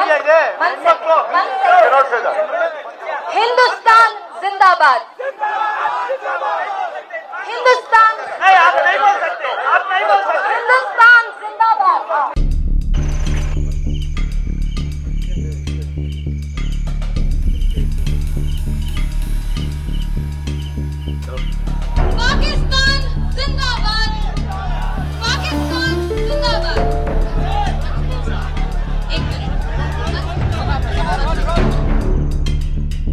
हिंदुस्तान जिंदाबाद हिंदुस्तान हिंदुस्तान जिंदाबाद पाकिस्तान जिंदाबाद पाकिस्तान जिंदाबाद एक मिनट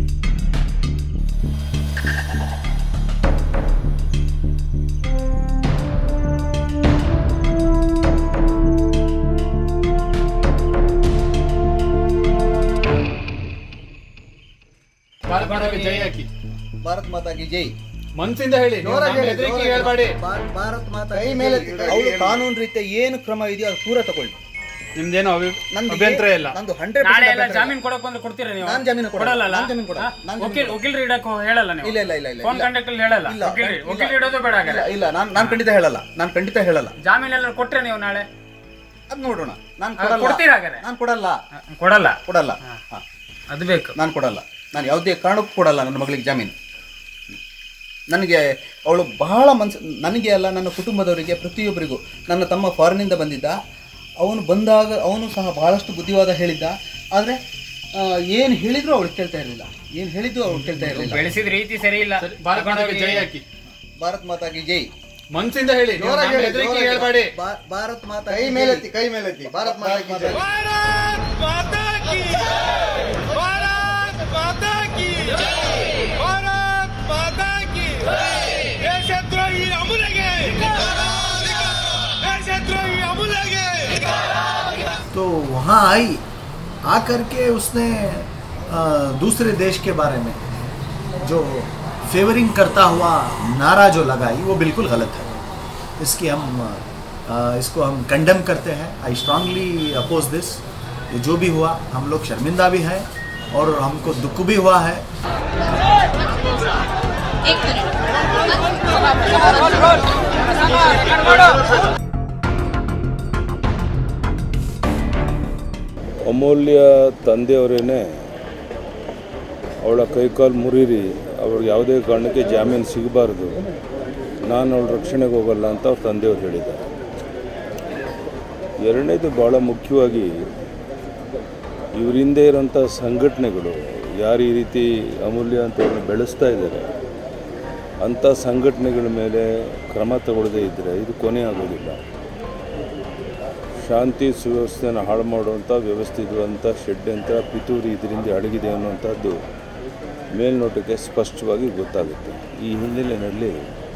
ಭಾರತ ಮಾತಾಗೆ ಜೈ ಹಾಕಿ ಭಾರತ್ ಮಾತಾ ಕಿ ಜೈ ಮನ್ಸಿಂದ ಹೇಳಿ ನೀವು ನಮ್ಮ ಹೆದರಿಕೆ ಹೇಳ್ಬೇಡಿ ಭಾರತ್ ಮಾತಾ ಕೈ ಮೇಲೆ ಅವಳು ಕಾನೂನು ರೀತಿಯ ಏನು ಕ್ರಮ ಇದೆಯೋ ಅದು ಪೂರ ತಗೊಳ್ಳಿ ನಿಮ್ದೇನು ಅಭಿ- ನಂದು ಅಭ್ಯಂತರ ಇಲ್ಲ ನಂದು ಹಂಡ್ರೆಡ್ ನಾಳೆ ಎಲ್ಲ ಜಾಮೀನ್ ಕೊಡಕ್ ಬಂದ್ರೆ ಕೊಡ್ತೀರಾ ನೀವು ನಾನ್ ಜಾಮೀನು ಕೊಡಲ್ಲ. ಕೊಡಲ್ಲ ನಾನ್ ಜಾಮೀನು ಕೊಡಲ್ಲ. ಹಾ? ನಾನ್ ಜಾಮೀನು ವಕೀಲ್ ವಕೀಲರು ಇಡಕ್ ಹೇಳಲ್ಲ ನೀವು ಇಲ್ಲ ಇಲ್ಲ ಇಲ್ಲ ಇಲ್ಲ ಫೋನ್ ಇಲ್ಲ. ಕಾಂಟ್ಯಾಕ್ಟ್ ಅಲ್ಲಿ ಹೇಳಲ್ಲ ಇಲ್ಲ, ವಕೀಲ್ ಇಲ್ಲ. ವಕೀಲ್ ಇಡೋದು ಬೇಡ ಇಲ್ಲ ಹಾಗಾದ್ರೆ ಇಲ್ಲ ನಾನು ನಾನು ಖಂಡಿತ ಹೇಳಲ್ಲ ನಾನು ಖಂಡಿತ ಹೇಳಲ್ಲ ಜಾಮೀನ್ ಎಲ್ಲ ಕೊಟ್ರೆ ನೀವು ನಾಳೆ ಅದ್ ನೋಡೋಣ ನಾನು ಆ, ಕೊಡಲ್ಲ ಕೊಡ್ತೀರಾ ಹಾಗಾದ್ರೆ? ನಾನು ಕೊಡಲ್ಲ ಆ, ಕೊಡಲ್ಲ ಕೊಡಲ್ಲ ಹಾ. ಅದು ಬೇಕು ನಾನು ಕೊಡಲ್ಲ ನಾನು ಯಾವುದೇ ಕಾರಣಕ್ಕೂ ಕೊಡಲ್ಲ ನನ್ನ ಮಗಳಿಗೆ ಜಾಮೀನು ನನಗೆ ಅವಳು ಬಹಳ ಮನ್ಸು ನನಗೆ ಅಲ್ಲ ನನ್ನ ಕುಟುಂಬದವರಿಗೆ ಪ್ರತಿಯೊಬ್ಬರಿಗೂ ನನ್ನ ತಮ್ಮ ಫಾರಿನಿಂದ ಬಂದಿದ್ದ ಅವನು ಬಂದಾಗ ಅವನು ಸಹ ಬಹಳಷ್ಟು ಬುದ್ಧಿವಾದ ಹೇಳಿದ್ದ ಆದರೆ ಏನು ಹೇಳಿದ್ರು ಅವಳು ಕೇಳ್ತಾ ಇರಲಿಲ್ಲ ಏನು ಹೇಳಿದ್ರು ಅವಳು ಕೇಳ್ತಾ ಇರಲಿಲ್ಲ ಬೆಳೆಸಿದ ರೀತಿ ಸರಿ ಇಲ್ಲ ಭಾರತ ಮಾತಾಗೆ ಜೈ ಹಾಕಿ ಭಾರತ್ ಮಾತಾ ಕಿ ಜೈ ಮನ್ಸಿಂದ ಹೇಳಿ ನೀವು ನಮ್ಮ ಹೆದರಿಕೆ ಹೇಳ್ಬೇಡಿ ಭಾರತ್ ಮಾತಾ ಕೈ ಮೇಲೆತ್ತಿ ಕೈ ಮೇಲೆತ್ತಿ ಭಾರತ್ ಮಾತಾ ಕಿ ಜೈ भारत माता की भारत माता की ದೇಶದ್ರೋಹಿ ಅಮುಲಗೆ ದೇಶದ್ರೋಹಿ ಅಮುಲಗೆ तो वहाँ आई आकर के उसने अ, दूसरे देश के बारे में जो फेवरिंग करता हुआ नारा जो लगाई वो बिल्कुल गलत है इसकी हम अ, इसको हम कंडेम करते हैं आई स्ट्रांगली अपोज दिस ये जो भी हुआ हम लोग शर्मिंदा भी हैं और हमको दुख भी हुआ है एक मिनट ಅಮೂಲ್ಯ ತಂದೆಯವರೇನೆ ಅವಳ ಕೈಕಾಲು ಮುರಿರಿ ಅವ್ರಿಗೆ ಯಾವುದೇ ಕಾರಣಕ್ಕೆ ಜಾಮೀನು ಸಿಗಬಾರ್ದು ನಾನು ಅವಳ ರಕ್ಷಣೆಗೆ ಹೋಗಲ್ಲ ಅಂತ ಅವ್ರ ತಂದೆಯವರು ಹೇಳಿದ್ದಾರೆ ಎರಡನೇದು ಭಾಳ ಮುಖ್ಯವಾಗಿ ಇವ್ರ ಹಿಂದೆ ಇರೋಂಥ ಸಂಘಟನೆಗಳು ಯಾರು ಈ ರೀತಿ ಅಮೂಲ್ಯ ಅಂತ ಅವ್ರನ್ನ ಬೆಳೆಸ್ತಾ ಇದ್ದಾರೆ ಅಂಥ ಸಂಘಟನೆಗಳ ಮೇಲೆ ಕ್ರಮ ತಗೊಳ್ಳದೇ ಇದ್ದರೆ ಇದು ಕೊನೆ ಆಗೋದಿಲ್ಲ ಶಾಂತಿ ಸುವ್ಯವಸ್ಥೆನ ಹಾಳು ಮಾಡುವಂಥ ವ್ಯವಸ್ಥಿತವಂಥ ಷಡ್ಯಂತ್ರ ಪಿತೂರಿ ಇದರಿಂದ ಅಡಗಿದೆ ಅನ್ನುವಂಥದ್ದು ಮೇಲ್ನೋಟಕ್ಕೆ ಸ್ಪಷ್ಟವಾಗಿ ಗೊತ್ತಾಗುತ್ತೆ ಈ ಹಿನ್ನೆಲೆಯಲ್ಲಿ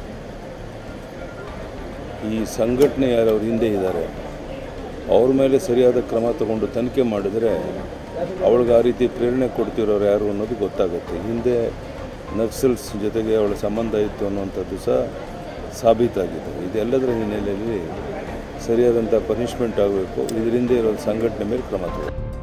ಈ ಸಂಘಟನೆ ಯಾರು ಅವ್ರ ಹಿಂದೆ ಇದ್ದಾರೆ ಅವ್ರ ಮೇಲೆ ಸರಿಯಾದ ಕ್ರಮ ತಗೊಂಡು ತನಿಖೆ ಮಾಡಿದರೆ ಅವಳಿಗೆ ಆ ರೀತಿ ಪ್ರೇರಣೆ ಕೊಡ್ತಿರೋರು ಯಾರು ಅನ್ನೋದು ಗೊತ್ತಾಗುತ್ತೆ ಹಿಂದೆ ನಕ್ಸಲ್ಸ್ ಜೊತೆಗೆ ಅವಳ ಸಂಬಂಧ ಇತ್ತು ಅನ್ನುವಂಥದ್ದು ಸಹ ಸಾಬೀತಾಗಿದೆ ಇದೆಲ್ಲದರ ಹಿನ್ನೆಲೆಯಲ್ಲಿ ಸರಿಯಾದಂಥ ಪನಿಷ್ಮೆಂಟ್ ಆಗಬೇಕು ಇದರಿಂದ ಇರೋ ಸಂಘಟನೆ ಮೇಲೆ ಕ್ರಮ ತಗೋಬೇಕು